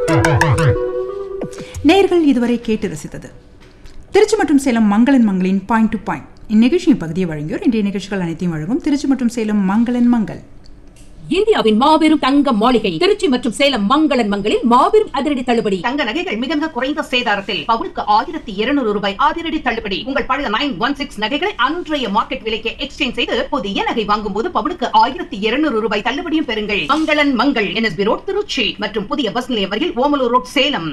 நேர்கள் இதுவரை கேட்டு ரசித்தது திருச்சி மற்றும் சேலம் மங்களன் மங்களின் பாயிண்ட் டு பாயிண்ட் இந்நிகழ்ச்சியின் பகுதியை வழங்கியோர் இன்றைய நிகழ்ச்சிகள் அனைத்தையும் வழங்கும் திருச்சி மற்றும் சேலம் மங்களன் மங்கள் இந்தியாவின் மாபெரும் தங்க மாளிகை திருச்சி மற்றும் சேலம் மங்களன் மங்களில் மாபெரும் அதிரடி தள்ளுபடி தங்க நகைகள் மிக மிக குறைந்த சேதாரத்தில் பவுனுக்கு ஆயிரத்தி இருநூறு ரூபாய் அதிரடி தள்ளுபடி உங்கள் பழைய நைன் ஒன் சிக்ஸ் நகைகளை அன்றைய மார்க்கெட் விலைக்கு எக்ஸ்சேஞ்ச் செய்து புதிய நகை வாங்கும் போது பவுனுக்கு ஆயிரத்தி இருநூறு ரூபாய் தள்ளுபடியும் பெறுங்கள் மங்களன் மங்கள் என்எஸ்பி ரோட் திருச்சி மற்றும் புதிய பஸ் நிலையம் வரையில் ஓமலூர் ரோட் சேலம்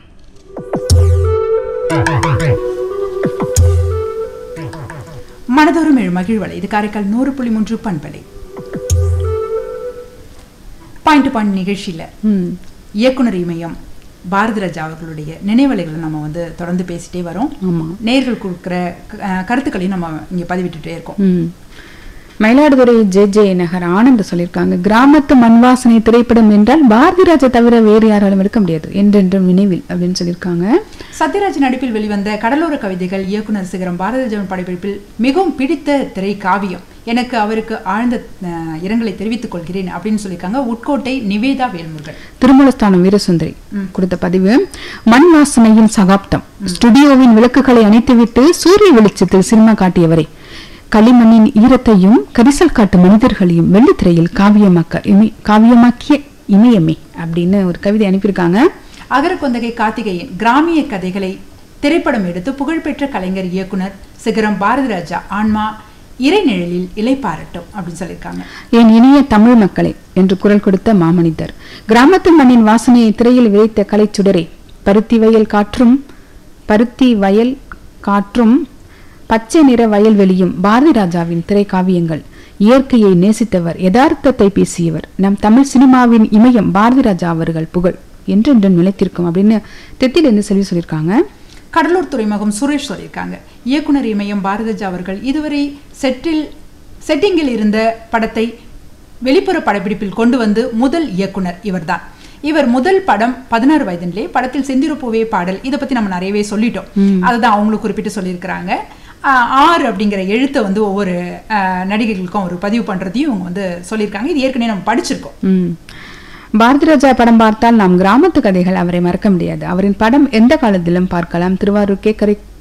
மனதோறும் எழு மகிழ்வலை இது காரைக்கால் நூறு புள்ளி மூன்று பண்பலை பாயிண்ட் டு பாயிண்ட் நிகழ்ச்சியில ம் இயக்குனர் இமயம் பாரதி ராஜா அவர்களுடைய நினைவலைகளை நம்ம வந்து தொடர்ந்து பேசிட்டே வரோம் ஆமா நேர்கள் கொடுக்குற அஹ், கருத்துக்களையும் நம்ம இங்க பதிவிட்டுட்டே இருக்கோம் ம் மயிலாடுதுறை ஜே ஜே நகர் ஆனந்த் சொல்லியிருக்காங்க கிராமத்து மண்வாசனை திரைப்படம் என்றால் பாரதி ராஜா தவிர வேறு யாராலும் எடுக்க முடியாது என்றென்றும் நினைவில் அப்படின்னு சொல்லியிருக்காங்க சத்யராஜ் நடிப்பில் வெளிவந்த கடலோர கவிதைகள் இயக்குனர் சிகரம் பாரதிராஜன் படப்பிடிப்பில் மிகவும் பிடித்த திரை காவியம் எனக்கு அவருக்கு ஆழ்ந்த அஹ், இரங்கலை தெரிவித்துக் கொள்கிறேன் அப்படின்னு சொல்லியிருக்காங்க உட்கோட்டை நிவேதா வேல்முருகன் திருமலஸ்தானம் வீரசுந்தரி கொடுத்த பதிவு மண் வாசனையின் சகாப்தம் ஸ்டுடியோவின் விளக்குகளை அணைத்துவிட்டு சூரிய வெளிச்சத்தில் சினிமா காட்டியவரை களிமண்ணின் ஈரத்தையும் கரிசல் காட்டு மனிதர்களையும் வெள்ளித்திரையில் காவியமாக்க இமை காவியமாக்கிய இமயமே அப்படின்னு ஒரு கவிதை அனுப்பியிருக்காங்க அகரகொந்தகை கார்த்திகேயன் கிராமிய கதைகளை திரைப்படம் எடுத்து புகழ்பெற்ற கலைஞர் இயக்குனர் சிகரம் பாரதிராஜா ஆன்மா இறைநிழலில் இலைப்பாரட்டும் அப்படின்னு சொல்லியிருக்காங்க என் இனிய தமிழ் மக்களே என்று குரல் கொடுத்த மாமனிதர் கிராமத்து மண்ணின் வாசனையை திரையில் விதைத்த கலைச்சுடரே பருத்தி வயல் காற்றும் பருத்தி வயல் காற்றும் பச்சை நிற வயல்வெளியும் பாரதி ராஜாவின் திரைக்காவியங்கள் இயற்கையை நேசித்தவர் யதார்த்தத்தை பேசியவர் நம் தமிழ் சினிமாவின் இமயம் பாரதி ராஜா அவர்கள் புகழ் என்றென்றும் நிலைத்திருக்கும் அப்படின்னு தெத்திலிருந்து செல்வி சொல்லியிருக்காங்க கடலூர் துறைமுகம் சுரேஷ் சொல்லியிருக்காங்க இயக்குனர் இமயம் பாரதிராஜா அவர்கள் இதுவரை செட்டில் செட்டிங்கில் இருந்த படத்தை வெளிப்புற படப்பிடிப்பில் கொண்டு வந்து முதல் இயக்குனர் இவர்தான் இவர் முதல் படம் பதினாறு வயதிலே படத்தில் செந்திருப்பூவே பாடல் இதை பத்தி நம்ம நிறையவே சொல்லிட்டோம் அதுதான் அவங்களுக்கு குறிப்பிட்டு சொல்லியிருக்கிறாங்க ஆஹ் ஆர் அப்படிங்கிற எழுத்தை வந்து ஒவ்வொரு ஆஹ் நடிகைகளுக்கும் ஒரு பதிவு பண்றதையும் இவங்க வந்து சொல்லியிருக்காங்க இது ஏற்கனவே நம்ம படிச்சிருக்கோம் ம். பாரதி ராஜா படம் பார்த்தால் நாம் கிராமத்து கதைகள் அவரை மறக்க முடியாது அவரின் படம் எந்த காலத்திலும் பார்க்கலாம் திருவாரூர் கே கரை